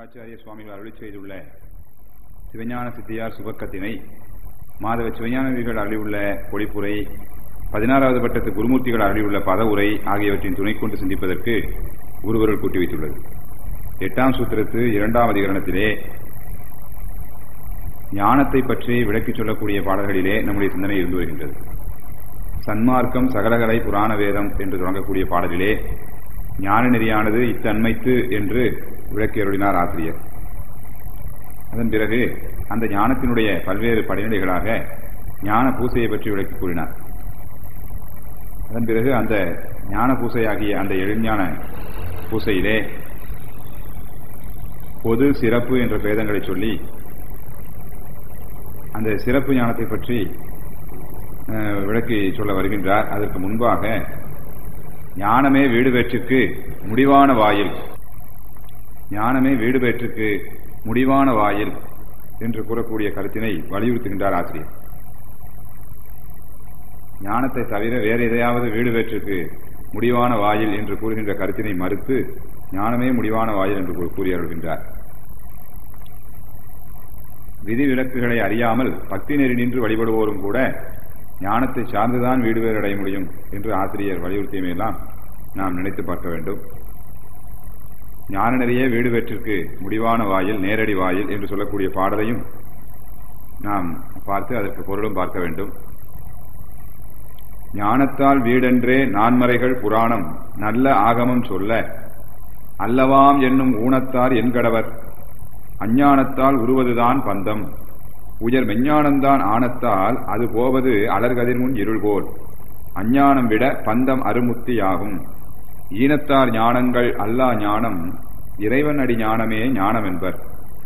சிவாச்சாரிய சுவாமிகள் அருளி செய்துள்ள சிவஞான சித்தியார் சுபக்கத்தினை மாதவ சிவஞானவிகள் அருளியுள்ள பொழிப்புரை பதினாறாவது பட்டத்து குருமூர்த்திகள் அருளியுள்ள பதவுரை ஆகியவற்றின் துணை கொண்டு சிந்திப்பதற்கு குருவர்கள் கூட்டி வைத்துள்ளது எட்டாம் சூத்திரத்து இரண்டாம் அதிகரணத்திலே ஞானத்தை பற்றி விளக்கிச் சொல்லக்கூடிய பாடல்களிலே நம்முடைய சிந்தனை இருந்து வருகின்றது சன்மார்க்கம் சகலகலை புராண வேதம் என்று தொடங்கக்கூடிய பாடலிலே ஞான நெறியானது இத்தன்மைத்து என்று விளக்கி அருளினார் ஆசிரியர் அதன் பிறகு அந்த ஞானத்தினுடைய பல்வேறு படிநிலைகளாக ஞான பூசையை பற்றி விளக்கி கூறினார் அதன் பிறகு அந்த ஞான பூசையாகிய அந்த எளிஞான பூசையிலே பொது சிறப்பு என்ற பேதங்களை சொல்லி அந்த சிறப்பு ஞானத்தை பற்றி விளக்கி சொல்ல வருகின்றார் அதற்கு முன்பாக ஞானமே வீடு பேற்றுக்கு முடிவான வாயில் ஞானமே வீடு பேற்றுக்கு முடிவான வாயில் என்று கூறக்கூடிய கருத்தினை வலியுறுத்துகின்றார் ஆசிரியர் ஞானத்தை தவிர வேற எதையாவது வீடு பேற்றுக்கு முடிவான வாயில் என்று கூறுகின்ற கருத்தினை மறுத்து ஞானமே முடிவான வாயில் என்று கூறி அருள்கின்றார் விதிவிலக்குகளை அறியாமல் பக்தி நெறி நின்று வழிபடுவோரும் கூட ஞானத்தை சார்ந்துதான் வீடு வேறு அடைய முடியும் என்று ஆசிரியர் வலியுறுத்தியமையெல்லாம் நாம் நினைத்து பார்க்க வேண்டும் ஞான நெறியே வீடு பெற்றிற்கு முடிவான வாயில் நேரடி வாயில் என்று சொல்லக்கூடிய பாடலையும் நாம் பார்த்து அதற்கு பொருளும் பார்க்க வேண்டும் ஞானத்தால் வீடென்றே நான்மறைகள் புராணம் நல்ல ஆகமம் சொல்ல அல்லவாம் என்னும் ஊனத்தார் என்கடவர் அஞ்ஞானத்தால் உருவதுதான் பந்தம் உயர் மெஞ்ஞானந்தான் ஆனத்தால் அது போவது அலர்கதிர் முன் இருள்கோல் அஞ்ஞானம் விட பந்தம் அருமுத்தியாகும் ஈனத்தார் ஞானங்கள் அல்லா ஞானம் இறைவன் அடி ஞானமே ஞானம் என்பர்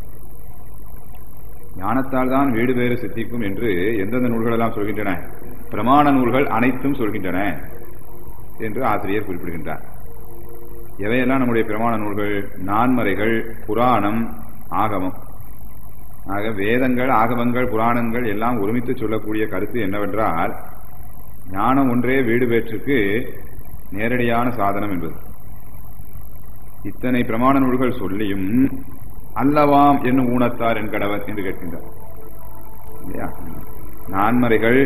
ஞானத்தால் தான் வீடு வேறு சித்திக்கும் என்று எந்தெந்த நூல்கள் எல்லாம் சொல்கின்றன பிரமாண நூல்கள் அனைத்தும் சொல்கின்றன என்று ஆசிரியர் குறிப்பிடுகின்றார் எவையெல்லாம் நம்முடைய பிரமாண நூல்கள் நான்மறைகள் புராணம் ஆகமம் ஆக வேதங்கள் ஆகமங்கள் புராணங்கள் எல்லாம் ஒருமித்து சொல்லக்கூடிய கருத்து என்னவென்றால் ஞானம் ஒன்றே வீடு பேற்றுக்கு நேரடியான சாதனம் என்பது இத்தனை பிரமாண நூல்கள் சொல்லியும் அல்லவாம் என்னும் ஊனத்தார் என் கடவர் என்று கேட்கின்றார் இல்லையா நான்மறைகள்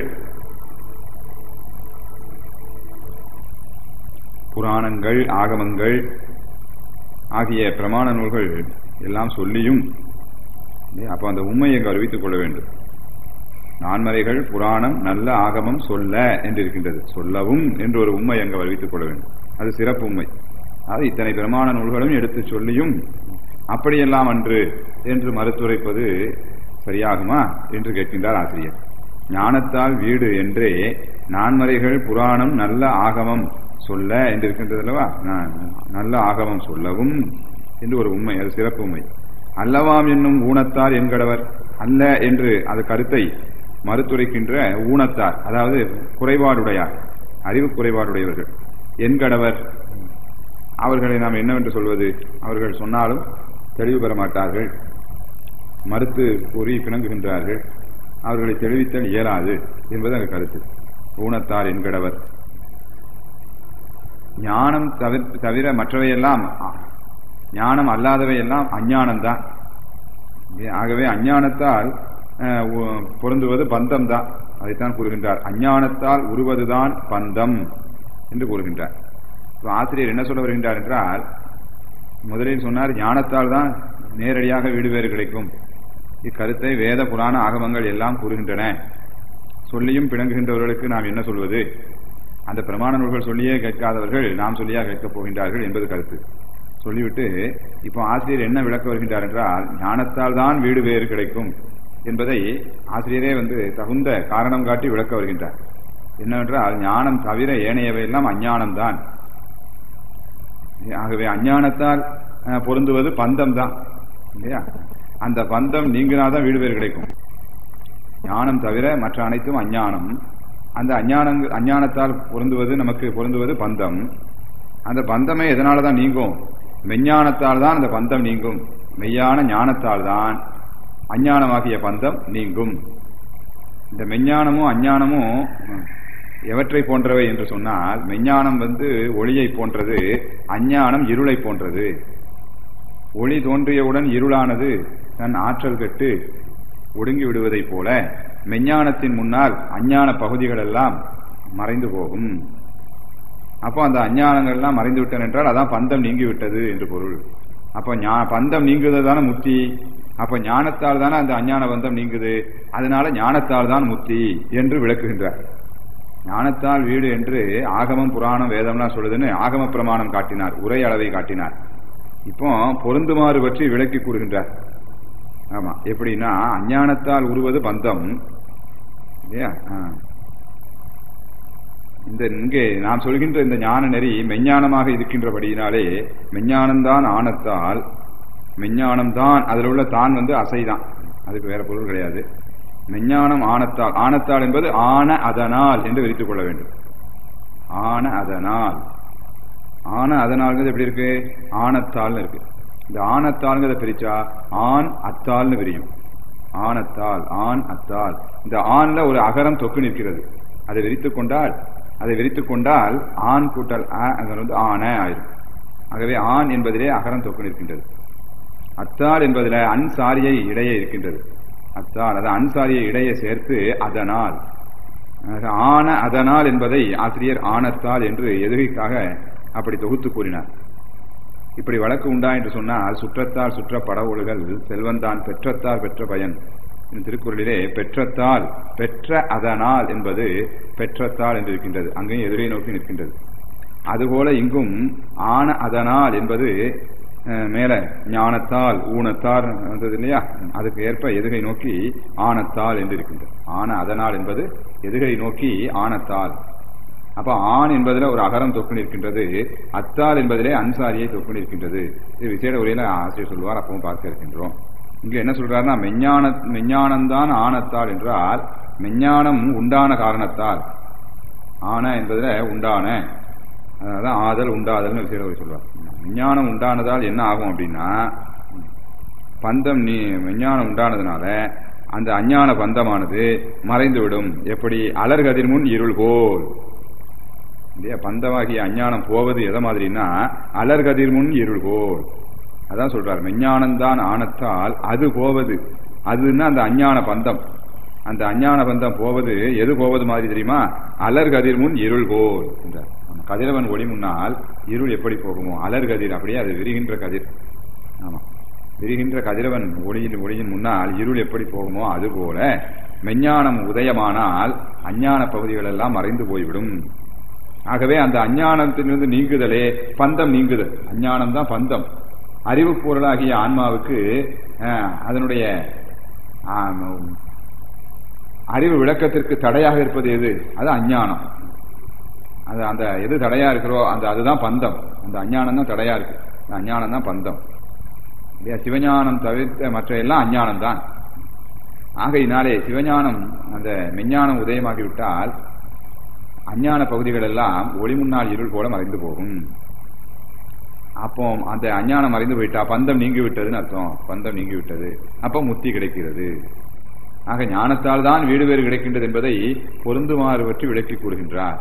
புராணங்கள் ஆகமங்கள் ஆகிய பிரமாண நூல்கள் எல்லாம் சொல்லியும் அப்ப அந்த உண்மையை அங்கு அறிவித்துக் கொள்ள வேண்டும் நான்மறைகள் புராணம் நல்ல ஆகமம் சொல்ல என்று இருக்கின்றது சொல்லவும் என்று ஒரு உண்மை அங்கு அறிவித்துக் கொள்ள வேண்டும் அது சிறப்பு உண்மை அது இத்தனை பிரமாண நூல்களும் எடுத்து சொல்லியும் அப்படியெல்லாம் அன்று என்று மறுத்துரைப்பது சரியாகுமா என்று கேட்கின்றார் ஆசிரியர் ஞானத்தால் வீடு என்றே நான்மறைகள் புராணம் நல்ல ஆகமம் சொல்ல என்று இருக்கின்றது அல்லவா நல்ல ஆகமம் சொல்லவும் என்று ஒரு உண்மை அது சிறப்பு உண்மை அல்லவாம் என்னும் ஊனத்தார் என்கடவர் அல்ல என்று அது கருத்தை மறுத்துரைக்கின்ற ஊனத்தார் அதாவது குறைபாடுடையார் அறிவு குறைபாடுடையவர்கள் என்கடவர் அவர்களை நாம் என்னவென்று சொல்வது அவர்கள் சொன்னாலும் தெளிவு பெற மாட்டார்கள் மறுத்து கூறி பிணங்குகின்றார்கள் அவர்களை தெளிவித்தல் இயலாது என்பது அந்த கருத்து ஊனத்தார் என்கடவர் ஞானம் தவிர மற்றவையெல்லாம் ஞானம் அல்லாதவையெல்லாம் அஞ்ஞானம்தான் ஆகவே அஞ்ஞானத்தால் பொருந்துவது பந்தம் தான் அதைத்தான் கூறுகின்றார் அஞ்ஞானத்தால் உருவதுதான் பந்தம் என்று கூறுகின்றார் ஆசிரியர் என்ன சொல்ல வருகின்றார் என்றால் முதலில் சொன்னார் ஞானத்தால் தான் நேரடியாக வீடு வேறு கிடைக்கும் இக்கருத்தை வேத புராண ஆகமங்கள் எல்லாம் கூறுகின்றன சொல்லியும் பிணங்குகின்றவர்களுக்கு நாம் என்ன சொல்வது அந்த பிரமாண நூல்கள் சொல்லியே கேட்காதவர்கள் நாம் சொல்லியா கேட்கப் போகின்றார்கள் என்பது கருத்து சொல்லிவிட்டு இப்போ ஆசிரியர் என்ன விளக்க வருகின்றார் என்றால் ஞானத்தால் தான் வீடு வேறு கிடைக்கும் என்பதை ஆசிரியரே வந்து தகுந்த காரணம் காட்டி விளக்க வருகின்றார் என்னவென்றால் ஞானம் தவிர ஏனையவை எல்லாம் அஞ்ஞானம்தான் ஆகவே அஞ்ஞானத்தால் பொருந்துவது பந்தம் தான் இல்லையா அந்த பந்தம் நீங்கினாதான் வீடு பேர் கிடைக்கும் ஞானம் தவிர மற்ற அனைத்தும் அஞ்ஞானம் அந்த அஞ்ஞான அஞ்ஞானத்தால் பொருந்துவது நமக்கு பொருந்துவது பந்தம் அந்த பந்தமே எதனாலதான் நீங்கும் மெஞ்ஞானத்தால் தான் அந்த பந்தம் நீங்கும் மெய்யான ஞானத்தால் தான் அஞ்ஞானமாகிய பந்தம் நீங்கும் இந்த மெஞ்ஞானமும் அஞ்ஞானமும் எவற்றை போன்றவை என்று சொன்னால் மெஞ்ஞானம் வந்து ஒளியை போன்றது அஞ்ஞானம் இருளை போன்றது ஒளி தோன்றியவுடன் இருளானது தன் ஆற்றல் கெட்டு ஒடுங்கி விடுவதைப் போல மெஞ்ஞானத்தின் முன்னால் அஞ்ஞான பகுதிகள் எல்லாம் மறைந்து போகும் அப்போ அந்த அஞ்ஞானங்கள் எல்லாம் மறைந்து விட்டன என்றால் அதான் பந்தம் நீங்கி விட்டது என்று பொருள் அப்ப ஞா- பந்தம் நீங்குவது தானே முத்தி அப்ப ஞானத்தால் தானே அந்த அஞ்ஞான பந்தம் நீங்குது அதனால ஞானத்தால் தான் முத்தி என்று விளக்குகின்றார் ஞானத்தால் வீடு என்று ஆகமம் புராணம் வேதம்லாம் சொல்லுதுன்னு ஆகம பிரமாணம் காட்டினார் உரை அளவை காட்டினார் இப்போ பொருந்துமாறு பற்றி விளக்கி கூறுகின்றார் ஆமா எப்படின்னா அஞ்ஞானத்தால் உருவது பந்தம் இல்லையா ஆ. இந்த இங்கே நாம் சொல்கின்ற இந்த ஞான நெறி மெஞ்ஞானமாக இருக்கின்றபடியினாலே மெஞ்ஞானம்தான் ஆணத்தால் மெஞ்ஞானம்தான் அதில் உள்ள தான் வந்து அசைதான் அதுக்கு வேற பொருள் கிடையாது மெஞ்ஞானம் ஆணத்தால் ஆணத்தால் என்பது ஆன அதனால் என்று விரித்துக் கொள்ள வேண்டும் ஆன அதனால் ஆன அதனால்ங்கிறது எப்படி இருக்கு ஆணத்தால்னு இருக்கு இந்த ஆணத்தால்ங்கிறத பிரிச்சா ஆண் அத்தால்னு பிரியும் ஆணத்தால் ஆண் அத்தால் இந்த ஆண்ல ஒரு அகரம் தொக்கு நிற்கிறது அதை விரித்துக் கொண்டால் அதை விரித்துக் கொண்டால் ஆண் கூட்டல் அ அது வந்து ஆன ஆயிரும் ஆகவே ஆண் என்பதிலே அகரம் தொக்கு நிற்கின்றது அத்தால் என்பதில் அன்சாரியை இடையே இருக்கின்றது அத்தால் அது அன்சாரியை இடையே சேர்த்து அதனால் ஆக, ஆன அதனால் என்பதை ஆசிரியர் ஆனத்தால் என்று எதுகைக்காக அப்படி தொகுத்து கூறினார் இப்படி வழக்கு உண்டா என்று சொன்னால் சுற்றத்தால் சுற்ற படவுளுகள் செல்வந்தான் பெற்றத்தால் பெற்ற பயன் இந்த திருக்குறளிலே பெற்றத்தால் பெற்ற அதனால் என்பது பெற்றத்தால் என்று இருக்கின்றது அங்கேயும் எதிரே நோக்கி நிற்கின்றது அதுபோல இங்கும் ஆன அதனால் என்பது அஹ், மேல ஞானத்தால் ஊனத்தால் வந்தது இல்லையா அதுக்கு ஏற்ப எதுகை நோக்கி ஆனத்தால் என்று இருக்கின்றது ஆன அதனால் என்பது எதுகை நோக்கி ஆனத்தால் அப்ப ஆண் என்பதுல ஒரு அகரம் தொக்கு நிற்கின்றது அத்தால் என்பதிலே அன்சாரியை தொக்கு நிற்கின்றது இது விசேட உரையில ஆசிரியர் சொல்வார் அப்பவும் பார்க்க இருக்கின்றோம் இங்க என்ன சொல்றாருன்னா மெஞ்ஞான மெஞ்ஞானம்தான் ஆணத்தால் என்றால் மெஞ்ஞானம் உண்டான காரணத்தால் ஆன என்பதுல உண்டான அதான் ஆதல் உண்டாதல்னு விசேட உரை சொல்வார் விஞ்ஞானம் உண்டானதால் என்ன ஆகும் அப்படின்னா பந்தம் நீ விஞ்ஞானம் உண்டானதுனால அந்த அஞ்ஞான பந்தமானது மறைந்துவிடும் எப்படி அலர்கதிர் முன் இருள் போல் இல்லையா பந்தமாகிய அஞ்ஞானம் போவது எதை மாதிரின்னா அலர்கதிர் முன் இருள் போல் அதான் சொல்றார் மெஞ்ஞானம்தான் ஆனத்தால் அது போவது அதுன்னா அந்த அஞ்ஞான பந்தம் அந்த அஞ்ஞான பந்தம் போவது எது போவது மாதிரி தெரியுமா அலர்கதிர் முன் இருள் போல் என்றார் அந்த கதிரவன் ஒளி முன்னால் இருள் எப்படி போகுமோ அலர்கதிர் அப்படியே அது விரிகின்ற கதிர் ஆமா விரிகின்ற கதிரவன் ஒளியின் ஒளியின் முன்னால் இருள் எப்படி போகுமோ அதுபோல மெஞ்ஞானம் உதயமானால் அஞ்ஞான பகுதிகள் எல்லாம் மறைந்து போய்விடும் ஆகவே அந்த அஞ்ஞானத்திலிருந்து நீங்குதலே பந்தம் நீங்குதல் அஞ்ஞானம் தான் பந்தம் அறிவு பொருளாகிய ஆன்மாவுக்கு அஹ், அதனுடைய ஆம், அறிவு விளக்கத்திற்கு தடையாக இருப்பது எது அது அஞ்ஞானம் அது அந்த எது தடையா இருக்கிறோ அந்த அதுதான் பந்தம் அந்த அஞ்ஞானம் தான் தடையா இருக்கு அந்த அஞ்ஞானம் தான் பந்தம் இல்லையா சிவஞானம் தவிர்த்த மற்ற எல்லாம் அஞ்ஞானம் தான் ஆகையினாலே சிவஞானம் அந்த மெஞ்ஞானம் உதயமாகிவிட்டால் அஞ்ஞான பகுதிகள் எல்லாம் ஒளி முன்னால் இருள் போல மறைந்து போகும் அப்போ அந்த அஞ்ஞானம் மறைந்து போயிட்டா பந்தம் நீங்கி விட்டதுன்னு அர்த்தம் பந்தம் நீங்கி விட்டது அப்போ முத்தி கிடைக்கிறது ஆக ஞானத்தால் தான் வீடு வேறு கிடைக்கின்றது என்பதை பொருந்துமாறு பற்றி விளக்கி கூறுகின்றார்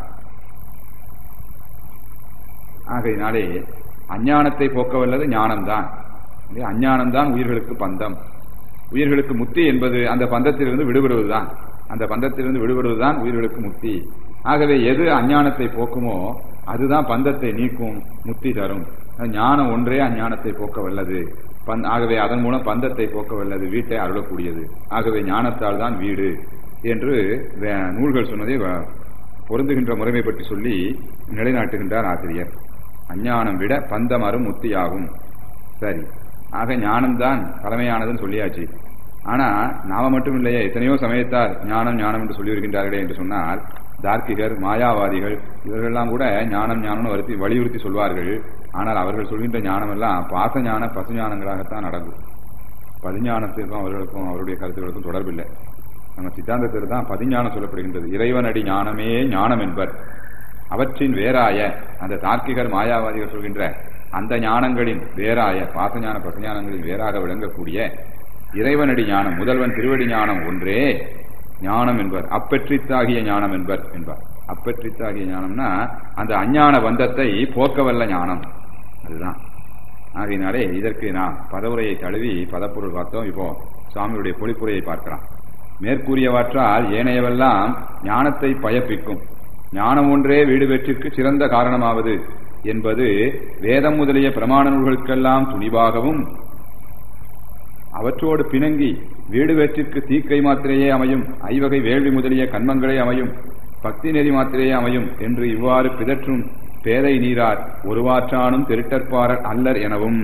ஆகையினாலே அஞ்ஞானத்தை போக்க வல்லது ஞானம்தான் இல்லையா? அஞ்ஞானம்தான் உயிர்களுக்கு பந்தம் உயிர்களுக்கு முத்தி என்பது அந்த பந்தத்திலிருந்து விடுபடுவதுதான் அந்த பந்தத்திலிருந்து விடுபடுவதுதான் உயிர்களுக்கு முத்தி ஆகவே எது அஞ்ஞானத்தை போக்குமோ அதுதான் பந்தத்தை நீக்கும் முத்தி தரும் அது ஞானம் ஒன்றே அஞ்ஞானத்தை போக்க வல்லது பந்- ஆகவே அதன் மூலம் பந்தத்தை போக்க வல்லது வீட்டை அருளக்கூடியது ஆகவே ஞானத்தால் தான் வீடு என்று வே- நூல்கள் சொன்னதை வ- பொருந்துகின்ற முறைமை பற்றி சொல்லி நிலைநாட்டுகின்றார் ஆசிரியர் அஞ்ஞானம் விட பந்தம் அரும் முத்தியாகும் சரி ஆக ஞானம்தான் பழமையானதுன்னு சொல்லியாச்சு ஆனா நாம மட்டும் இல்லையே எத்தனையோ சமயத்தார் ஞானம் ஞானம் என்று சொல்லி வருகின்றார்களே என்று சொன்னால் தார்க்கிகர் மாயாவாதிகள் இவர்களெல்லாம் கூட ஞானம் ஞானம்னு வருத்தி வலியுறுத்தி சொல்வார்கள் ஆனால் அவர்கள் சொல்கின்ற ஞானம் எல்லாம் பாசஞான பசுஞானங்களாகத்தான் நடக்கும் பதிஞானத்திற்கும் அவர்களுக்கும் அவருடைய கருத்துக்களுக்கும் தொடர்பில்லை நம்ம சித்தாந்தத்தில் தான் பதிஞானம் சொல்லப்படுகின்றது இறைவனடி ஞானமே ஞானம் என்பர் அவற்றின் வேறாய அந்த தார்க்கிகர் மாயாவாதிகள் சொல்கின்ற அந்த ஞானங்களின் வேறாய பாசஞான பசஞானங்களின் வேறாக விளங்கக்கூடிய இறைவனடி ஞானம் முதல்வன் திருவடி ஞானம் ஒன்றே ஞானம் என்பர் அப்பெற்றித்தாகிய ஞானம் என்பர் என்பார் அப்பெற்றித்தாகிய ஞானம்னா அந்த அஞ்ஞான பந்தத்தை போக்கவல்ல ஞானம் அதுதான் ஆகையினாலே இதற்கு நாம் பதவுரையை தழுவி பதப்பொருள் பார்த்தோம் இப்போ சுவாமியுடைய பொழிப்புரையை பார்க்கலாம் மேற்கூறியவற்றால் ஏனையவெல்லாம் ஞானத்தை பயப்பிக்கும் ஞானம் ஒன்றே வீடு வெற்றிற்கு சிறந்த காரணமாவது என்பது வேதம் முதலிய பிரமாண நூல்களுக்கெல்லாம் துணிவாகவும் அவற்றோடு பிணங்கி வீடு வெற்றிற்கு தீக்கை மாத்திரையே அமையும் ஐவகை வேள்வி முதலிய கண்மங்களே அமையும் பக்தி நெறி மாத்திரையே அமையும் என்று இவ்வாறு பிதற்றும் பேதை நீரார் ஒருவாற்றானும் திருட்டற்பாரர் அல்லர் எனவும்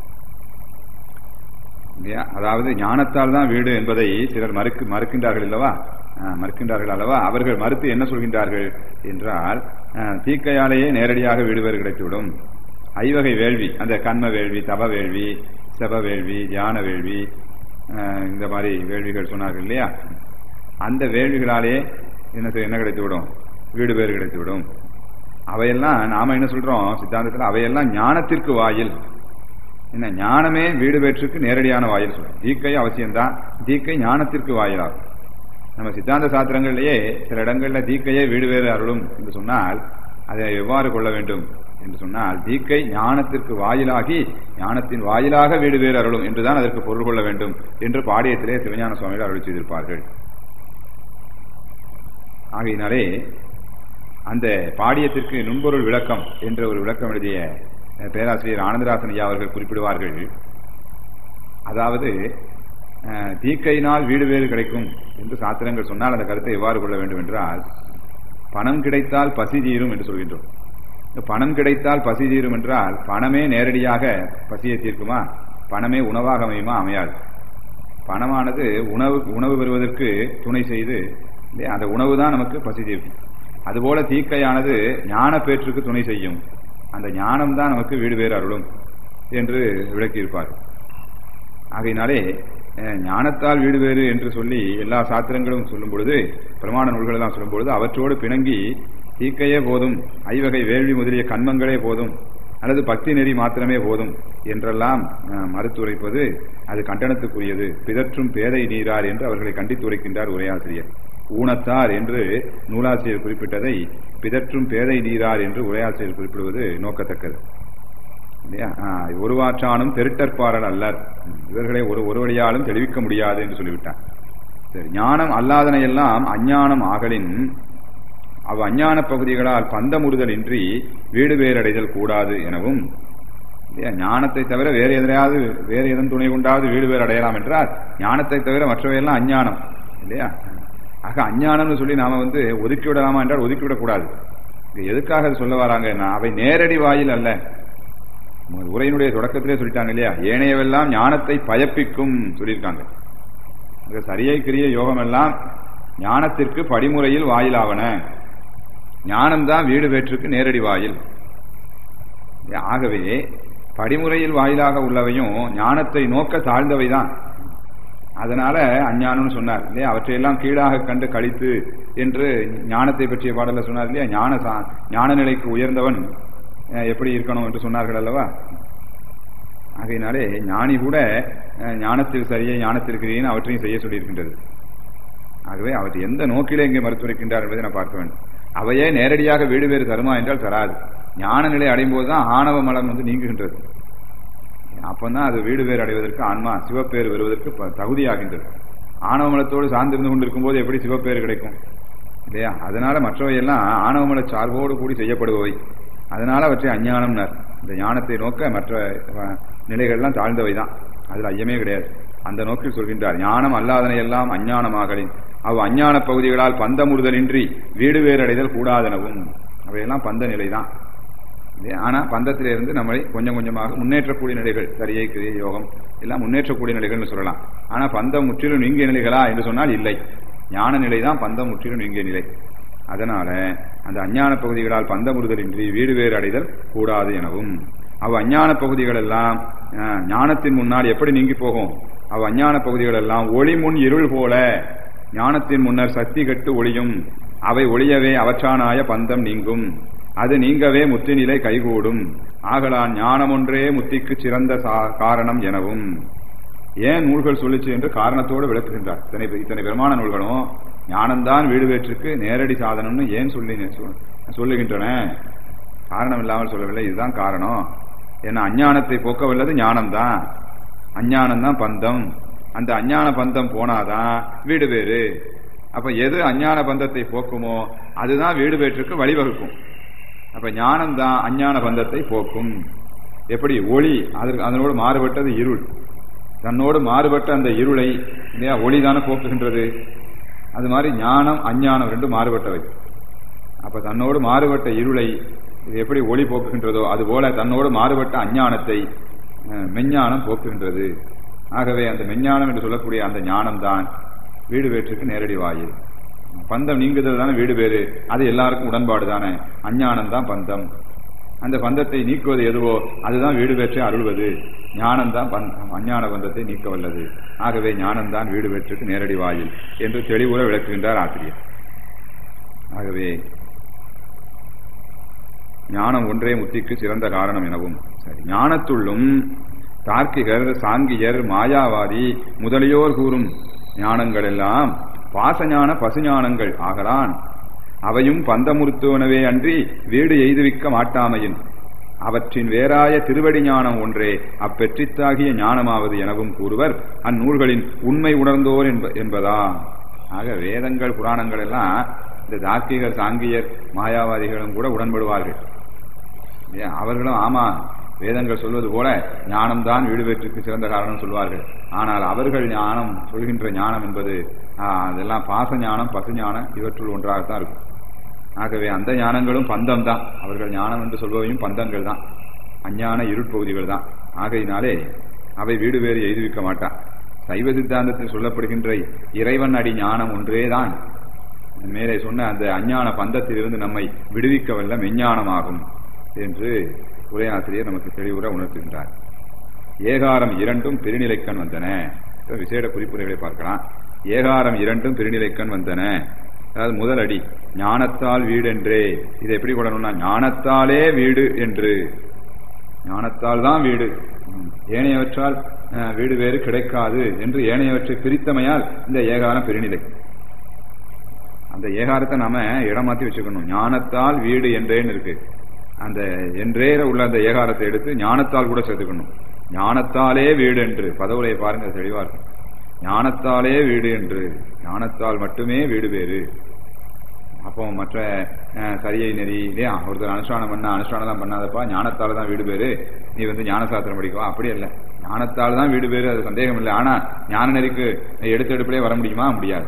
இல்லையா? அதாவது ஞானத்தால் தான் வீடு என்பதை சிலர் மறுக்கு மறுக்கின்றார்கள் அல்லவா ஆஹ், மறுக்கின்றார்கள் அல்லவா அவர்கள் மறுத்து என்ன சொல்கின்றார்கள் என்றால் ஆஹ், தீக்கையாலேயே நேரடியாக வீடு வேறு கிடைத்துவிடும் ஐவகை வேள்வி அந்த கண்ம வேள்வி தப வேள்வி செப வேள்வி தியான வேள்வி ஆஹ், இந்த மாதிரி வேள்விகள் சொன்னார்கள் இல்லையா அந்த வேள்விகளாலே என்ன செய்ய- என்ன கிடைத்துவிடும் வீடு பேறு கிடைத்துவிடும் அவையெல்லாம் நாம என்ன சொல்றோம் சித்தாந்தத்தில் அவையெல்லாம் ஞானத்திற்கு வாயில் என்ன ஞானமே வீடு பேற்றுக்கு நேரடியான வாயில் சொல்றோம் தீக்கை அவசியம்தான் தீக்கை ஞானத்திற்கு வாயிலாகும் நம்ம சித்தாந்த சாஸ்திரங்களிலேயே சில இடங்கள்ல தீக்கையே வீடு வேறு அருளும் என்று சொன்னால் அதை எவ்வாறு கொள்ள வேண்டும் என்று சொன்னால் தீக்கை ஞானத்திற்கு வாயிலாகி ஞானத்தின் வாயிலாக வீடு வேறு அருளும் என்றுதான் அதற்கு பொருள் கொள்ள வேண்டும் என்று பாடியத்திலே சிவஞான சுவாமிகள் அருள் செய்திருப்பார்கள் ஆகையினாலே அந்த பாடியத்திற்கு நுண்பொருள் விளக்கம் என்ற ஒரு விளக்கம் எழுதிய அஹ், பேராசிரியர் ஆனந்தராசன் ஐயா அவர்கள் குறிப்பிடுவார்கள் அதாவது அஹ், தீக்கையினால் வீடு வேறு கிடைக்கும் என்று சாஸ்திரங்கள் சொன்னால் அந்த கருத்தை எவ்வாறு கொள்ள வேண்டும் என்றால் பணம் கிடைத்தால் பசி தீரும் என்று சொல்கின்றோம் இந்த பணம் கிடைத்தால் பசி தீரும் என்றால் பணமே நேரடியாக பசியை தீர்க்குமா பணமே உணவாக அமையுமா அமையாது பணமானது உணவு உணவு பெறுவதற்கு துணை செய்து இல்லையா, அந்த உணவு தான் நமக்கு பசி தீர்க்கும் அதுபோல தீக்கையானது ஞான பேற்றுக்கு துணை செய்யும் அந்த ஞானம் தான் நமக்கு வீடு பேர் அருளும் என்று விளக்கியிருப்பார் ஆகையினாலே அஹ், ஞானத்தால் வீடு வேறு என்று சொல்லி எல்லா சாத்திரங்களும் சொல்லும் பொழுது பிரமாண நூல்கள் எல்லாம் சொல்லும் பொழுது அவற்றோடு பிணங்கி தீக்கையே போதும் ஐவகை வேள்வி முதலிய கண்மங்களே போதும் அல்லது பக்தி நெறி மாத்திரமே போதும் என்றெல்லாம் அஹ், மறுத்துரைப்பது அது கண்டனத்துக்குரியது பிதற்றும் பேதை நீரார் என்று அவர்களை கண்டித்துரைக்கின்றார் உரையாசிரியர் ஊனத்தார் என்று நூலாசிரியர் குறிப்பிட்டதை பிதற்றும் பேதை நீரார் என்று உரையாசிரியர் குறிப்பிடுவது நோக்கத்தக்கது இல்லையா ஆஹ், ஒருவாற்றானும் தெருட்டற்பாரல் அல்லர் இவர்களை ஒரு ஒரு வழியாலும் தெளிவிக்க முடியாது என்று சொல்லிவிட்டார் சரி ஞானம் அல்லாதன எல்லாம் அஞ்ஞானம் ஆகலின் அவ் அஞ்ஞான பகுதிகளால் பந்தமுறுதல் இன்றி வீடு வேறடைதல் கூடாது எனவும் இல்லையா ஞானத்தை தவிர வேறு எதிரையாவது வேறு எதன் துணை கொண்டாவது வீடு வேறு அடையலாம் என்றால் ஞானத்தை தவிர மற்றவையெல்லாம் அஞ்ஞானம் இல்லையா ஆக அஞ்ஞானம்னு சொல்லி நாம வந்து ஒதுக்கி விடலாமா என்றால் ஒதுக்கி விடக்கூடாது இங்க எதுக்காக அது சொல்ல வராங்கன்னா அவை நேரடி வாயில் அல்ல உரையினுடைய தொடக்கத்திலே சொல்லிட்டாங்க இல்லையா ஏனையவெல்லாம் ஞானத்தை பயப்பிக்கும் சொல்லியிருக்காங்க இந்த சரியை கிரிய யோகம் எல்லாம் ஞானத்திற்கு படிமுறையில் வாயிலாவன ஞானம்தான் வீடு பேற்றுக்கு நேரடி வாயில் ஆகவே படிமுறையில் வாயிலாக உள்ளவையும் ஞானத்தை நோக்க தாழ்ந்தவைதான் அதனால அஞ்ஞானம்னு சொன்னார் இல்லையா அவற்றையெல்லாம் கீழாக கண்டு கழித்து என்று ஞானத்தை பற்றிய பாடல சொன்னார் இல்லையா ஞான சா- ஞான நிலைக்கு உயர்ந்தவன் அஹ், எப்படி இருக்கணும் என்று சொன்னார்கள் அல்லவா ஆகையினாலே ஞானி கூட அஹ், ஞானத்தில் சரியை ஞானத்தில் கிரியைன்னு அவற்றையும் செய்ய சொல்லியிருக்கின்றது ஆகவே அவற்றை எந்த நோக்கிலே இங்கே மறுத்துரைக்கின்றார் என்பதை நான் பார்க்க வேண்டும் அவையே நேரடியாக வீடு வேறு தருமா என்றால் தராது ஞான நிலை அடையும் போதுதான் ஆணவ மலம் வந்து நீங்குகின்றது அப்பதான் அது வீடு வேறு அடைவதற்கு ஆன்மா சிவப்பேறு வருவதற்கு ப- தகுதியாகின்றது ஆணவ மலத்தோடு சார்ந்திருந்து கொண்டிருக்கும் போது எப்படி சிவப்பேறு கிடைக்கும் இல்லையா அதனால மற்றவையெல்லாம் ஆணவ மல சார்போடு கூடி செய்யப்படுபவை அதனால அவற்றை அஞ்ஞானம்னர் இந்த ஞானத்தை நோக்க மற்ற அஹ், நிலைகள்லாம் தாழ்ந்தவைதான் அதுல ஐயமே கிடையாது அந்த நோக்கில் சொல்கின்றார் ஞானம் அல்லாதன எல்லாம் அஞ்ஞானமாகலின் அவ் அஞ்ஞான பகுதிகளால் பந்தமுறுதலின்றி வீடு வேறடைதல் கூடாதனவும் அவையெல்லாம் பந்த நிலைதான் இல்லையா? ஆனா பந்தத்திலிருந்து நம்மளை கொஞ்சம் கொஞ்சமாக முன்னேற்றக்கூடிய நிலைகள் சரியை கிரியை யோகம் எல்லாம் முன்னேற்றக்கூடிய நிலைகள்னு சொல்லலாம் ஆனா பந்தம் முற்றிலும் நீங்கிய நிலைகளா என்று சொன்னால் இல்லை ஞான நிலை தான் பந்தம் முற்றிலும் நீங்கிய நிலை அதனால அந்த அஞ்ஞான பகுதிகளால் பந்தமுறுதலின்றி வீடு வேறு அடைதல் கூடாது எனவும் அவ் அஞ்ஞான பகுதிகள் எல்லாம் அஹ், ஞானத்தின் முன்னால் எப்படி நீங்கி போகும் அவ் அஞ்ஞான பகுதிகள் எல்லாம் ஒளி முன் இருள் போல ஞானத்தின் முன்னர் சக்தி கட்டு ஒளியும் அவை ஒளியவே அவற்றானாய பந்தம் நீங்கும் அது நீங்கவே முத்தி நிலை கைகூடும் ஆகலான் ஞானம் ஒன்றே முத்திக்கு சிறந்த சா- காரணம் எனவும் ஏன் நூல்கள் சொல்லுச்சு என்று காரணத்தோடு விளக்குகின்றார் இத்தனை இத்தனை பெருமான நூல்களும் ஞானம்தான் வீடு வேற்றுக்கு நேரடி சாதனம்னு ஏன் சொல்லி சொ- சொல்லுகின்றன காரணம் இல்லாமல் சொல்லவில்லை இதுதான் காரணம் ஏன்னா அஞ்ஞானத்தை போக்க வல்லது ஞானம்தான் அஞ்ஞானம் தான் பந்தம் அந்த அஞ்ஞான பந்தம் போனாதான் வீடு பேரு அப்ப எது அஞ்ஞான பந்தத்தை போக்குமோ அதுதான் வீடு பேற்றுக்கு வழிவகுக்கும் அப்ப ஞானம் தான் அஞ்ஞான பந்தத்தை போக்கும் எப்படி ஒளி அதற்கு அதனோடு மாறுபட்டது இருள் தன்னோடு மாறுபட்ட அந்த இருளை இல்லையா ஒளி தானே போக்குகின்றது அது மாதிரி ஞானம் அஞ்ஞானம் ரெண்டும் மாறுபட்டவை அப்ப தன்னோடு மாறுபட்ட இருளை இது எப்படி ஒளி போக்குகின்றதோ அதுபோல தன்னோடு மாறுபட்ட அஞ்ஞானத்தை அஹ், மெஞ்ஞானம் போக்குகின்றது ஆகவே அந்த மெஞ்ஞானம் என்று சொல்லக்கூடிய அந்த ஞானம் தான் வீடு வேற்றுக்கு நேரடி வாயில் பந்தம் நீங்குதல் தானே வீடு பேரு அது எல்லாருக்கும் உடன்பாடு தானே அஞ்ஞானம் தான் பந்தம் அந்த பந்தத்தை நீக்குவது எதுவோ அதுதான் வீடு பெற்று அருள்வது ஞானம் தான் அஞ்ஞான பந்தத்தை நீக்க வல்லது ஆகவே ஞானம் தான் வீடு பெற்றுக்கு நேரடி வாயில் என்று தெளிவுற விளக்குகின்றார் ஆசிரியர் ஆகவே ஞானம் ஒன்றே முத்திக்கு சிறந்த காரணம் எனவும் சரி ஞானத்துள்ளும் தார்க்கிகர் சாங்கியர் மாயாவாதி முதலியோர் கூறும் ஞானங்கள் எல்லாம் பாசஞான பசுஞானங்கள் ஆகலான் அவையும் பந்தமுறுத்துவனவே அன்றி வீடு எய்துவிக்க மாட்டாமையின் அவற்றின் வேறாய திருவடி ஞானம் ஒன்றே அப்பெற்றித்தாகிய ஞானமாவது எனவும் கூறுவர் அந்நூல்களின் உண்மை உணர்ந்தோர் என்ப என்பதா ஆக வேதங்கள் புராணங்கள் எல்லாம் இந்த தார்க்கிகர் சாங்கியர் மாயாவாதிகளும் கூட உடன்படுவார்கள் இல்லையா? அவர்களும் ஆமா வேதங்கள் சொல்வது போல ஞானம்தான் வீடு பெற்றுக்கு சிறந்த காரணம் சொல்வார்கள் ஆனால் அவர்கள் ஞானம் சொல்கின்ற ஞானம் என்பது ஆ, அதெல்லாம் பாச ஞானம் பசு ஞானம் இவற்றுள் ஒன்றாகத்தான் இருக்கும் ஆகவே அந்த ஞானங்களும் பந்தம் தான் அவர்கள் ஞானம் என்று சொல்பவையும் பந்தங்கள் தான் அஞ்ஞான இருட்பகுதிகள் தான் ஆகையினாலே அவை வீடு வேறு எய்துவிக்க மாட்டான் சைவ சித்தாந்தத்தில் சொல்லப்படுகின்ற இறைவன் அடி ஞானம் ஒன்றேதான் மேலே சொன்ன அந்த அஞ்ஞான பந்தத்திலிருந்து நம்மை விடுவிக்க வல்ல மெஞ்ஞானமாகும் என்று உரையாசிரியர் நமக்கு தெளிவுற உணர்த்துகின்றார் ஏகாரம் இரண்டும் பெருநிலைக்கண் வந்தன இப்ப விசேட குறிப்புரைகளை பார்க்கலாம் ஏகாரம் இரண்டும் பெருநிலைக்கண் வந்தன அதாவது முதல் அடி ஞானத்தால் வீடென்றே இதை எப்படி கொள்ளணும்னா ஞானத்தாலே வீடு என்று ஞானத்தால் தான் வீடு ம். ஏனையவற்றால் அஹ், வீடு வேறு கிடைக்காது என்று ஏனையவற்றை பிரித்தமையால் இந்த ஏகாரம் பெருநிலை அந்த ஏகாரத்தை நாம இடம் மாத்தி வச்சுக்கணும் ஞானத்தால் வீடு என்றேன்னு இருக்கு அந்த என்றேற உள்ள அந்த ஏகாரத்தை எடுத்து ஞானத்தால் கூட சேர்த்துக்கணும் ஞானத்தாலே வீடு என்று பதவுரையை பாருங்க அது தெளிவா இருக்கும் ஞானத்தாலே வீடு என்று ஞானத்தால் மட்டுமே வீடு வேறு அப்போ மற்ற அஹ், சரியை நெறி இல்லையா ஒருத்தர் அனுஷ்டானம் பண்ண அனுஷ்டானம் தான் பண்ணாதப்பா ஞானத்தால தான் வீடு பேரு நீ வந்து ஞான சாஸ்திரம் படிக்கவா அப்படி இல்ல ஞானத்தால் தான் வீடு பேரு அது சந்தேகம் இல்லை ஆனா ஞான நெறிக்கு எடுத்து எடுப்பிலே வர முடியுமா முடியாது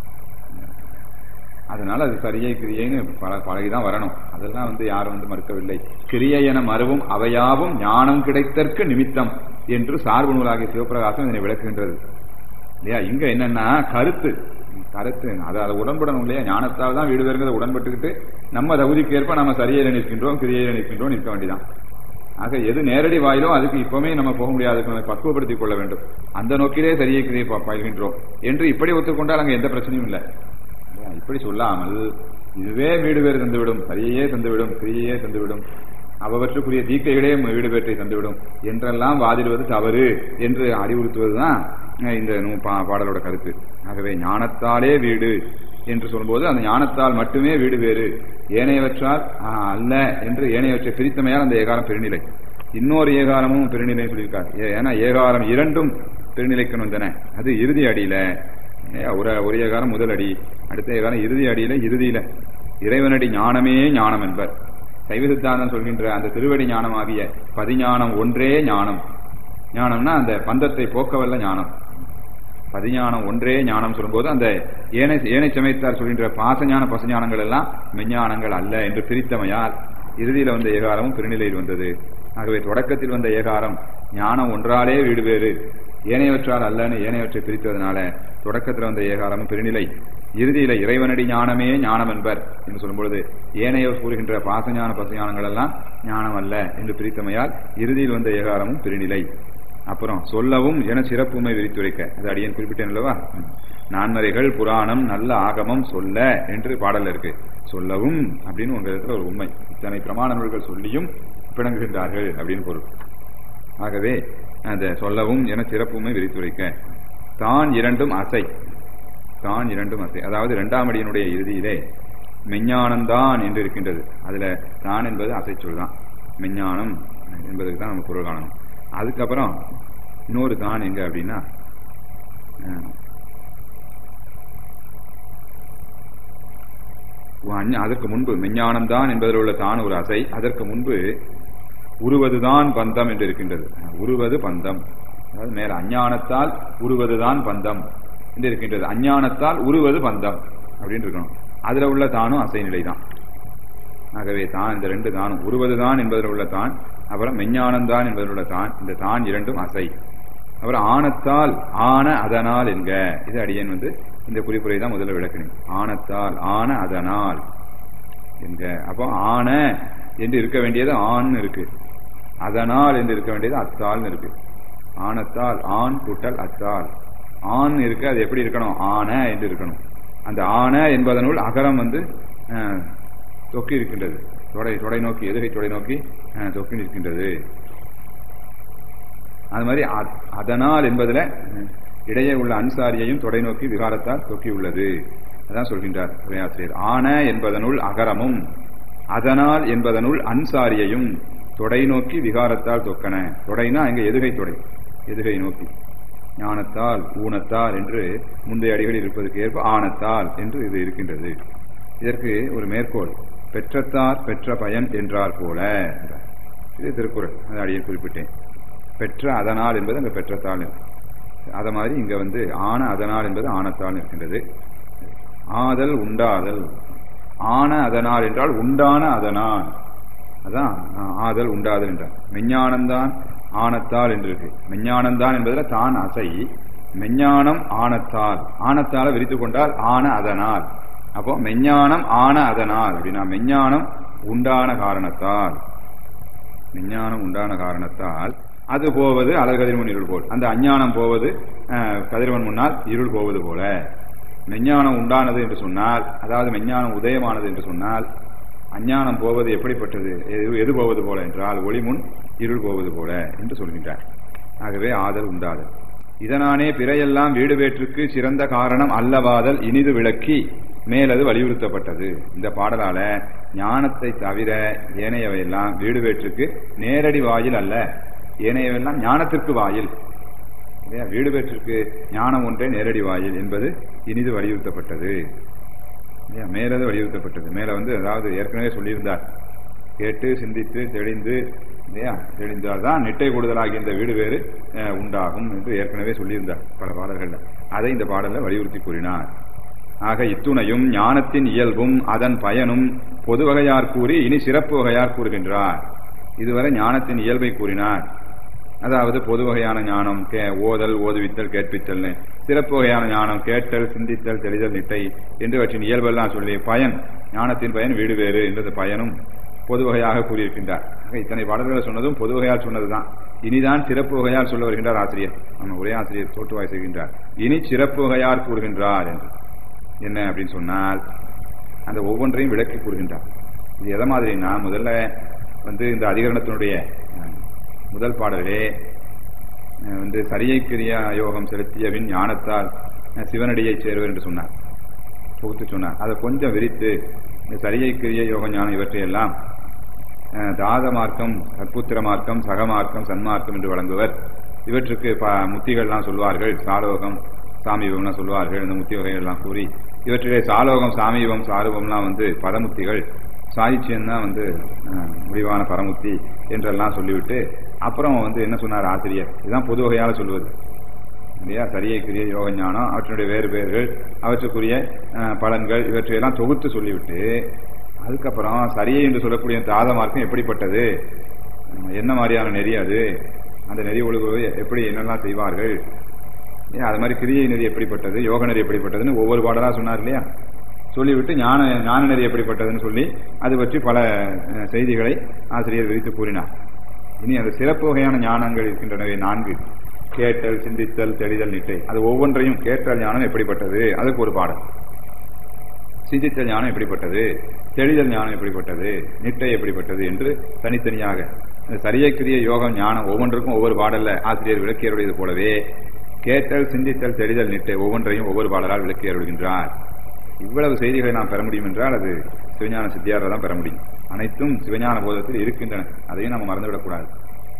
அதனால அது சரியை கிரியைன்னு பல பழகிதான் வரணும் அதெல்லாம் வந்து யாரும் வந்து மறுக்கவில்லை கிரியை என மறுவும் அவையாவும் ஞானம் கிடைத்தற்கு நிமித்தம் என்று சார்பு நூலாகிய சிவபிரகாசம் இதனை விளக்குகின்றது இல்லையா இங்க என்னன்னா கருத்து கருத்து அது அதை உடன்படணும் இல்லையா ஞானத்தால் தான் வீடு வருங்கிறத உடன்பட்டுக்கிட்டு நம்ம தகுதிக்கு ஏற்ப நம்ம சரியை நிற்கின்றோம் கிரியையில நிற்கின்றோம் நிற்க வேண்டியதான் ஆக எது நேரடி வாயிலோ அதுக்கு இப்பவுமே நம்ம போக முடியாது அதுக்கு நம்ம பக்குவப்படுத்திக் கொள்ள வேண்டும் அந்த நோக்கிலே சரியை கிரியை ப- பயில்கின்றோம் என்று இப்படி ஒத்துக்கொண்டால் அங்க எந்த பிரச்சனையும் இல்லை இல்லையா? இப்படி சொல்லாமல் இதுவே வீடு பேர் தந்துவிடும் சரியே தந்துவிடும் கிரியையே தந்துவிடும் அவற்றுக்குரிய தீக்கைகளே வீடு பேற்றை தந்துவிடும் என்றெல்லாம் வாதிடுவது தவறு என்று அறிவுறுத்துவதுதான் அஹ், இந்த நூ- பா- பாடலோட கருத்து ஆகவே ஞானத்தாலே வீடு என்று சொல்லும்போது அந்த ஞானத்தால் மட்டுமே வீடு வேறு ஏனையவற்றால் ஆஹ், அல்ல என்று ஏனையவற்றை பிரித்தமையால் அந்த ஏகாரம் பெருநிலை இன்னொரு ஏகாரமும் பெருநிலை சொல்லியிருக்கார் ஏ- ஏன்னா ஏகாரம் இரண்டும் பெருநிலைக்கு வந்தன அது இறுதி அடியில ஏ, ஒரு ஒரு ஏகாரம் முதல் அடி அடுத்த ஏகாரம் இறுதி அடியில இறுதியில இறைவனடி ஞானமே ஞானம் என்பர் சைவ சித்தாந்தம் சொல்கின்ற அந்த திருவடி ஞானமாகிய பதிஞானம் ஒன்றே ஞானம் ஞானம்னா அந்த பந்தத்தை போக்கவல்ல ஞானம் பதிஞானம் ஒன்றே ஞானம் சொல்லும்போது அந்த ஏனை ஏனை சமயத்தார் சொல்கின்ற பாசஞான பசஞானங்கள் எல்லாம் மெஞ்ஞானங்கள் அல்ல என்று பிரித்தமையால் இறுதியில வந்த ஏகாரமும் பெருநிலையில் வந்தது ஆகவே தொடக்கத்தில் வந்த ஏகாரம் ஞானம் ஒன்றாலே வீடு வேறு ஏனையவற்றால் அல்லன்னு ஏனையவற்றை பிரித்ததுனால தொடக்கத்தில் வந்த ஏகாரமும் பெருநிலை இறுதியில இறைவனடி ஞானமே ஞானம் என்பர் என்று சொல்லும்பொழுது ஏனையோர் கூறுகின்ற பாசஞான பசஞானங்கள் எல்லாம் ஞானம் அல்ல என்று பிரித்தமையால் இறுதியில் வந்த ஏகாரமும் பெருநிலை அப்புறம் சொல்லவும் என சிறப்புமை விரித்துரைக்க அது அடியேன் குறிப்பிட்டேன் அல்லவா ம். நான்மறைகள் புராணம் நல்ல ஆகமம் சொல்ல என்று பாடல்ல இருக்கு சொல்லவும் அப்படின்னு உங்க இடத்துல ஒரு உண்மை இத்தனை பிரமாண நூல்கள் சொல்லியும் பிணங்குகின்றார்கள் அப்படின்னு பொருள் ஆகவே அந்த சொல்லவும் என சிறப்புமை விரித்துரைக்க தான் இரண்டும் அசை தான் இரண்டும் அசை அதாவது இரண்டாம் அடியினுடைய இறுதியிலே மெஞ்ஞானம்தான் என்று இருக்கின்றது அதுல தான் என்பது அசைச்சொல் தான் மெஞ்ஞானம் என்பதுக்கு தான் நம்ம பொருள் காணணும் அதுக்கப்புறம் இன்னொரு தான் எங்க அப்படின்னா அஹ், அஞ்ஞ- அதற்கு முன்பு மெஞ்ஞானம்தான் என்பதில் உள்ள தான் ஒரு அசை அதற்கு முன்பு உருவதுதான் பந்தம் என்று இருக்கின்றது உருவது பந்தம் அதாவது மேல அஞ்ஞானத்தால் உருவதுதான் பந்தம் என்று இருக்கின்றது அஞ்ஞானத்தால் உருவது பந்தம் அப்படின்னு இருக்கணும் அதுல உள்ள தானும் அசை நிலை தான் ஆகவே தான் இந்த ரெண்டு தானும் உருவதுதான் என்பதில் உள்ள தான் அப்புறம் மெஞ்ஞானம்தான் என்பதில் உள்ள தான் இந்த தான் இரண்டும் அசை அப்புறம் ஆணத்தால் ஆன அதனால் என்க இது அடியேன் வந்து இந்த குறிப்புரை தான் முதல்ல விளக்கினேன் ஆணத்தால் ஆன அதனால் என்க அப்போ ஆன என்று இருக்க வேண்டியது ஆண் இருக்கு அதனால் என்று இருக்க வேண்டியது அத்தால்னு இருக்கு ஆணத்தால் ஆண் கூட்டல் அத்தால் ஆண் இருக்கு அது எப்படி இருக்கணும் ஆன என்று இருக்கணும் அந்த ஆன என்பதனுள் அகரம் வந்து அஹ், தொக்கி இருக்கின்றது தொடை தொடை நோக்கி எதிரை தொடை நோக்கி அஹ், தொக்கி நிற்கின்றது அது மாதிரி அ- அதனால் என்பதுல அஹ், இடையே உள்ள அன்சாரியையும் தொடை நோக்கி விகாரத்தால் தொக்கி உள்ளது அதான் சொல்கின்றார் உரையாசிரியர் ஆன என்பதனுள் அகரமும் அதனால் என்பதனுள் அன்சாரியையும் தொடை நோக்கி விகாரத்தால் தொக்கன தொடைனா இங்க எதுகை தொடை எதுகை நோக்கி ஞானத்தால் ஊனத்தால் என்று முந்தைய அடிகளில் இருப்பதற்கு ஏற்ப ஆனத்தால் என்று இது இருக்கின்றது இதற்கு ஒரு மேற்கோள் பெற்றத்தார் பெற்ற பயன் என்றார் போல என்றார். இது திருக்குறள் அதை அடியே குறிப்பிட்டேன் பெற்ற அதனால் என்பது அங்க பெற்றத்தால் இருக்கு. அத மாதிரி இங்க வந்து ஆன அதனால் என்பது ஆனத்தால் இருக்கின்றது ஆதல் உண்டாதல் ஆன அதனால் என்றால் உண்டான அதனால் அதான் ஆ, ஆதல் உண்டாதல் என்றார் மெஞ்ஞானம்தான் ஆனத்தால் என்று இருக்கு மெஞ்ஞானம்தான் என்பதுல தான் அசை மெஞ்ஞானம் ஆனத்தால் ஆனத்தால விரித்து கொண்டால் ஆன அதனால் அப்போ மெஞ்ஞானம் ஆன அதனால் அப்படின்னா மெஞ்ஞானம் உண்டான காரணத்தால் விஞ்ஞானம் உண்டான காரணத்தால் அது போவது அலர் கதிர்வன் இருள் போல் அந்த அஞ்ஞானம் போவது அஹ், கதிரவன் முன்னால் இருள் போவது போல மெஞ்ஞானம் உண்டானது என்று சொன்னால் அதாவது மெஞ்ஞானம் உதயமானது என்று சொன்னால் அஞ்ஞானம் போவது எப்படிப்பட்டது எது எது போவது போல என்றால் ஒளி முன் இருள் போவது போல என்று சொல்கின்றார் ஆகவே ஆதல் உண்டாதல் இதனானே பிறையெல்லாம் வீடு வேற்றுக்கு சிறந்த காரணம் அல்லவாதல் இனிது விளக்கி மேலது வலியுறுத்தப்பட்டது இந்த பாடலால ஞானத்தை தவிர ஏனையவையெல்லாம் வீடு வேற்றுக்கு நேரடி வாயில் அல்ல ஏனையவையெல்லாம் ஞானத்திற்கு வாயில் இல்லையா வீடு வேற்றிற்கு ஞானம் ஒன்றே நேரடி வாயில் என்பது இனிது வலியுறுத்தப்பட்டது இல்லையா மேலது வலியுறுத்தப்பட்டது மேல வந்து அதாவது ஏற்கனவே சொல்லியிருந்தார் கேட்டு சிந்தித்து தெளிந்து இல்லையா தெளிந்தால்தான் நிட்டை கூடுதலாகிய இந்த வீடு வேறு அஹ், உண்டாகும் என்று ஏற்கனவே சொல்லியிருந்தார் பல பாடல்கள்ல அதை இந்த பாடல்ல வலியுறுத்தி கூறினார் ஆக இத்துணையும் ஞானத்தின் இயல்பும் அதன் பயனும் பொது வகையார் கூறி இனி சிறப்பு வகையார் கூறுகின்றார் இதுவரை ஞானத்தின் இயல்பை கூறினார் அதாவது பொது வகையான ஞானம் கே ஓதல் ஓதுவித்தல் கேட்பித்தல்னு சிறப்பு வகையான ஞானம் கேட்டல் சிந்தித்தல் தெளிதல் நிட்டை என்று அவற்றின் இயல்பெல்லாம் சொல்லி பயன் ஞானத்தின் பயன் வீடு வேறு என்றது பயனும் பொது வகையாக கூறியிருக்கின்றார் ஆக இத்தனை பாடல்களை சொன்னதும் பொது வகையால் சொன்னதுதான் இனிதான் சிறப்பு வகையால் சொல்ல வருகின்றார் ஆசிரியர் நம்ம ஒரே ஆசிரியர் தோற்றுவாய் செய்கின்றார் இனி சிறப்பு வகையார் கூறுகின்றார் என்று என்ன அப்படின்னு சொன்னால் அந்த ஒவ்வொன்றையும் விளக்கி கூறுகின்றார் இது எதை மாதிரின்னா முதல்ல வந்து இந்த அதிகரணத்தினுடைய அஹ், முதல் பாடலே அஹ், வந்து சரியை கிரியா யோகம் செலுத்தியவின் ஞானத்தால் அஹ், சிவனடியைச் சேர்வர் என்று சொன்னார் தொகுத்து சொன்னார் அதை கொஞ்சம் விரித்து இந்த சரியை கிரிய யோக ஞானம் இவற்றையெல்லாம் அஹ், தாத மார்க்கம் கற்புத்திர மார்க்கம் சகமார்க்கம் சன்மார்க்கம் என்று வழங்குவர் இவற்றுக்கு ப- முத்திகள்லாம் சொல்வார்கள் சாலோகம் சாமீபம்லாம் சொல்வார்கள் இந்த முத்தி வகைகள் எல்லாம் கூறி இவற்றிலே சாலோகம் சாமீபம் சாரூபம்லாம் வந்து பதமுத்திகள் சாகித்யம் தான் வந்து அஹ், முடிவான பரமுத்தி என்றெல்லாம் சொல்லிவிட்டு அப்புறம் வந்து என்ன சொன்னார் ஆசிரியர் இதுதான் பொது வகையால சொல்லுவது இல்லையா சரியை கிரிய யோக ஞானம் அவற்றினுடைய வேறு பெயர்கள் அவற்றுக்குரிய அஹ், பலன்கள் இவற்றையெல்லாம் தொகுத்து சொல்லிவிட்டு அதுக்கப்புறம் சரியை என்று சொல்லக்கூடிய தாத மார்க்கம் எப்படிப்பட்டது அஹ், என்ன மாதிரியான நெறி அது அந்த நெறி ஒழுகுவது எப்படி என்னெல்லாம் செய்வார்கள் ஏன் அது மாதிரி கிரியை நெறி எப்படிப்பட்டது யோக நெறி எப்படிப்பட்டதுன்னு ஒவ்வொரு பாடலா சொன்னார் இல்லையா சொல்லிவிட்டு ஞான ஞான நெறி எப்படிப்பட்டதுன்னு சொல்லி அது பற்றி பல அஹ், செய்திகளை ஆசிரியர் விரித்து கூறினார் இனி அந்த சிறப்பு வகையான ஞானங்கள் இருக்கின்றனவே நான்கு கேட்டல் சிந்தித்தல் தெளிதல் நிட்டை அது ஒவ்வொன்றையும் கேட்டல் ஞானம் எப்படிப்பட்டது அதுக்கு ஒரு பாடல் சிந்தித்தல் ஞானம் எப்படிப்பட்டது தெளிதல் ஞானம் எப்படிப்பட்டது நிட்டை எப்படிப்பட்டது என்று தனித்தனியாக இந்த சரியக்கிரிய யோகம் ஞானம் ஒவ்வொன்றுக்கும் ஒவ்வொரு பாடல்ல ஆசிரியர் விளக்கியருடையது போலவே கேட்டல் சிந்தித்தல் தெளிதல் நிட்டை ஒவ்வொன்றையும் ஒவ்வொரு பாடலால் விளக்கி அருள்கின்றார் இவ்வளவு செய்திகளை நாம் பெற முடியும் என்றால் அது சிவஞான சித்தியாரில் தான் பெற முடியும் அனைத்தும் சிவஞான போதத்தில் இருக்கின்றன அதையும் நம்ம மறந்துவிடக்கூடாது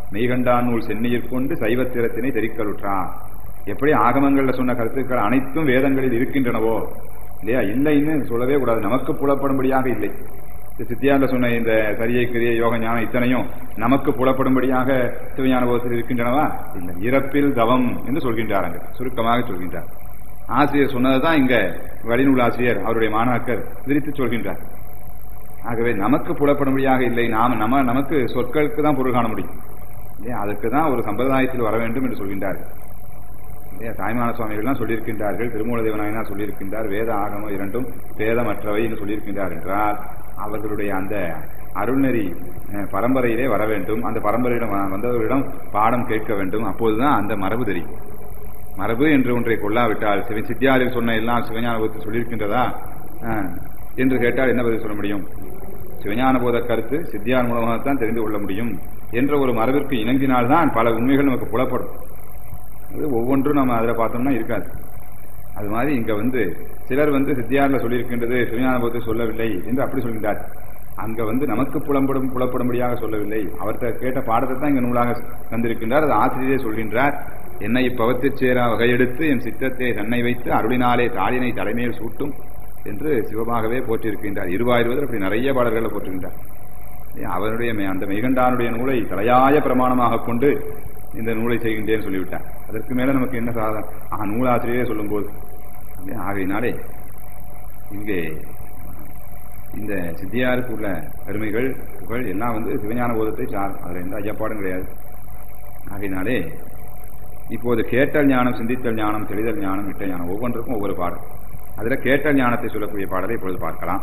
மெய்கண்டான் நூல் சென்னியிற் கொண்டு சைவத்திரத்தினை தெரிக்கலுற்றார் எப்படி ஆகமங்கள்ல சொன்ன கருத்துக்கள் அனைத்தும் வேதங்களில் இருக்கின்றனவோ இல்லையா இல்லைன்னு சொல்லவே கூடாது நமக்கு புலப்படும்படியாக இல்லை இந்த சித்தியார்ல சொன்ன இந்த சரியை கிரிய யோக ஞானம் இத்தனையும் நமக்கு புலப்படும்படியாக சிவஞான போதத்தில் இருக்கின்றனவா இல்லை இறப்பில் தவம் என்று சொல்கின்றாருங்க சுருக்கமாக சொல்கின்றார் ஆசிரியர் சொன்னதுதான் இங்க வழிநூல் ஆசிரியர் அவருடைய மாணாக்கர் விரித்து சொல்கின்றார் ஆகவே நமக்கு புலப்படும்படியாக இல்லை நாம நம்ம நமக்கு சொற்களுக்கு தான் பொருள் காண முடியும் இல்லையா அதற்கு தான் ஒரு சம்பிரதாயத்தில் வர வேண்டும் என்று சொல்கின்றார்கள் இல்லையா தாய்மான சுவாமிகள்லாம் சொல்லியிருக்கின்றார்கள் திருமூல தேவநாயனா சொல்லியிருக்கின்றார் வேத ஆகமம் இரண்டும் வேதமற்றவை என்று சொல்லியிருக்கின்றார் என்றால் அவர்களுடைய அந்த அருள்நெறி அஹ், பரம்பரையிலே வர வேண்டும் அந்த பரம்பரையிடம் வ- வந்தவர்களிடம் பாடம் கேட்க வேண்டும் அப்போதுதான் அந்த மரபு தெரியும் மரபு என்று ஒன்றை கொள்ளாவிட்டால் சிவ சித்தியாரில் சொன்ன எல்லாம் சிவஞான போதத்தில் சொல்லியிருக்கின்றதா அஹ், என்று கேட்டால் என்ன பதில் சொல்ல முடியும் சிவஞான போத கருத்து சித்தியார் மூலமாகத்தான் தெரிந்து கொள்ள முடியும் என்ற ஒரு மரபிற்கு இணங்கினால்தான் பல உண்மைகள் நமக்கு புலப்படும் அது ஒவ்வொன்றும் நம்ம அதில் பார்த்தோம்னா இருக்காது அது மாதிரி இங்க வந்து சிலர் வந்து சித்தியார்ல சொல்லியிருக்கின்றது சிவஞான போதத்தை சொல்லவில்லை என்று அப்படி சொல்கின்றார் அங்க வந்து நமக்கு புலம்படும் புலப்படும்படியாக சொல்லவில்லை அவர்கிட்ட கேட்ட பாடத்தை தான் இங்க நூலாக தந்திருக்கின்றார் அது ஆசிரியரே சொல்கின்றார் என்னை இப்பவத்திற் சேரா வகையெடுத்து என் சித்தத்தை தன்னை வைத்து அருளினாலே தாளினை தலைமையில் சூட்டும் என்று சிவமாகவே போற்றிருக்கின்றார் இருவாயிருவதில் அப்படி நிறைய பாடல்களை போற்றிருக்கின்றார் அவருடைய மெய்- அந்த மெய்கண்டானுடைய நூலை தலையாய பிரமாணமாக கொண்டு இந்த நூலை செய்கின்றேன்னு சொல்லிவிட்டார் அதற்கு மேல நமக்கு என்ன சாதம் ஆ நூலாசிரியரே சொல்லும்போது இல்லையா? ஆகையினாலே இங்கே இந்த சித்தியாருக்கு உள்ள பெருமைகள் புகழ் எல்லாம் வந்து சிவஞான போதத்தை சார் அதுல எந்த ஐயப்பாடும் கிடையாது ஆகையினாலே இப்போது கேட்டல் ஞானம் சிந்தித்தல் ஞானம் தெளிதல் ஞானம் விட்ட ஞானம் ஒவ்வொன்றுக்கும் ஒவ்வொரு பாடல் அதுல கேட்டல் ஞானத்தை சொல்லக்கூடிய பாடலை இப்பொழுது பார்க்கலாம்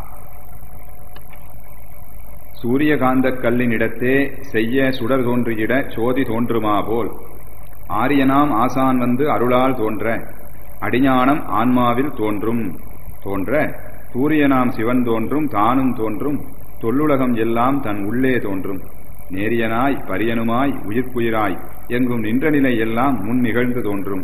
சூரியகாந்த கல்லின் இடத்தே செய்ய சுடர் தோன்றியிட சோதி தோன்றுமா போல் ஆரியனாம் ஆசான் வந்து அருளால் தோன்ற அடிஞானம் ஆன்மாவில் தோன்றும் தோன்ற சூரியனாம் சிவன் தோன்றும் தானும் தோன்றும் தொல்லுலகம் எல்லாம் தன் உள்ளே தோன்றும் நேரியனாய் பரியனுமாய் உயிர்ப்புயிராய் எங்கும் நின்ற நிலை எல்லாம் முன் நிகழ்ந்து தோன்றும்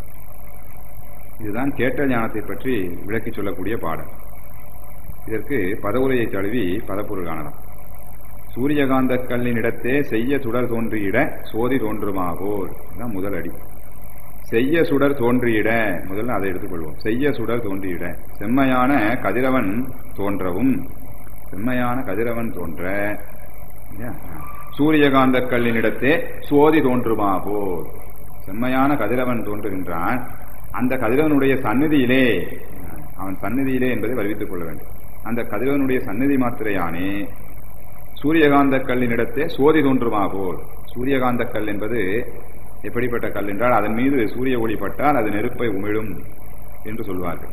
இதுதான் கேட்ட ஞானத்தை பற்றி விளக்கிச் சொல்லக்கூடிய பாடல் இதற்கு பதவுரையை தழுவி பதப்பொருள் காணலாம் சூரியகாந்த கல்லின் இடத்தே செய்ய சுடர் தோன்றியிட சோதி தோன்றுமாகோல் இதுதான் முதல் அடி செய்ய சுடர் தோன்றியிட முதல்ல அதை எடுத்துக்கொள்வோம் செய்ய சுடர் தோன்றியிட செம்மையான கதிரவன் தோன்றவும் செம்மையான கதிரவன் தோன்ற இல்லையா? சூரியகாந்த கல்லினிடத்தே சோதி தோன்றுமாகோல் செம்மையான கதிரவன் தோன்றுகின்றான் அந்த கதிரவனுடைய சந்நிதியிலே அவன் சந்நிதியிலே என்பதை வருவித்துக் கொள்ள வேண்டும் அந்த கதிரவனுடைய சந்நிதி மாத்திரையானே சூரியகாந்த கல்லினிடத்தே சோதி தோன்றுமா போல் சூரியகாந்த கல் என்பது எப்படிப்பட்ட கல் என்றால் அதன் மீது சூரிய ஒளி பட்டால் அது நெருப்பை உமிழும் என்று சொல்வார்கள்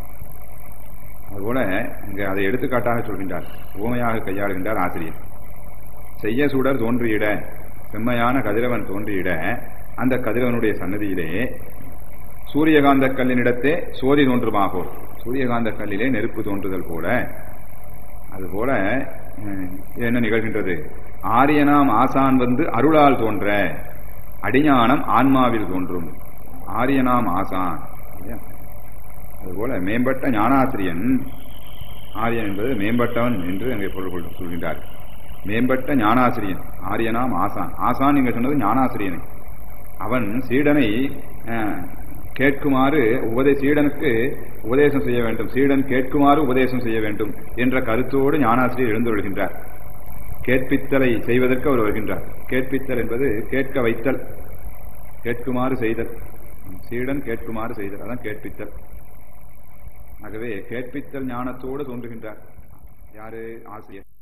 அதுபோல இங்கு அதை எடுத்துக்காட்டாக சொல்கின்றார் உவமையாக கையாளுகின்றார் ஆசிரியர் செய்ய சுடர் தோன்றியிட செம்மையான கதிரவன் தோன்றியிட அந்த கதிரவனுடைய சன்னதியிலே சூரியகாந்த கல்லினிடத்தே சோதி தோன்றுமாகோல் சூரியகாந்த கல்லிலே நெருப்பு தோன்றுதல் போல அதுபோல அஹ், என்ன நிகழ்கின்றது ஆரியனாம் ஆசான் வந்து அருளால் தோன்ற அடிஞானம் ஆன்மாவில் தோன்றும் ஆரியனாம் ஆசான் இல்லையா? அதுபோல மேம்பட்ட ஞானாசிரியன் ஆரியன் என்பது மேம்பட்டவன் என்று அங்கே பொருள் கொள்~ சொல்கின்றார் மேம்பட்ட ஞானாசிரியன் ஆரியனாம் ஆசான் ஆசான் நீங்க சொன்னது ஞானாசிரியனை அவன் சீடனை அஹ், கேட்குமாறு உபதே சீடனுக்கு உபதேசம் செய்ய வேண்டும் சீடன் கேட்குமாறு உபதேசம் செய்ய வேண்டும் என்ற கருத்தோடு ஞானாசிரியர் எழுந்து வருகின்றார் கேட்பித்தலை செய்வதற்கு அவர் வருகின்றார் கேட்பித்தல் என்பது கேட்க வைத்தல் கேட்குமாறு செய்தல் சீடன் கேட்குமாறு செய்தல் அதான் கேட்பித்தல் ஆகவே கேட்பித்தல் ஞானத்தோடு தோன்றுகின்றார் யாரு ஆசிரியர்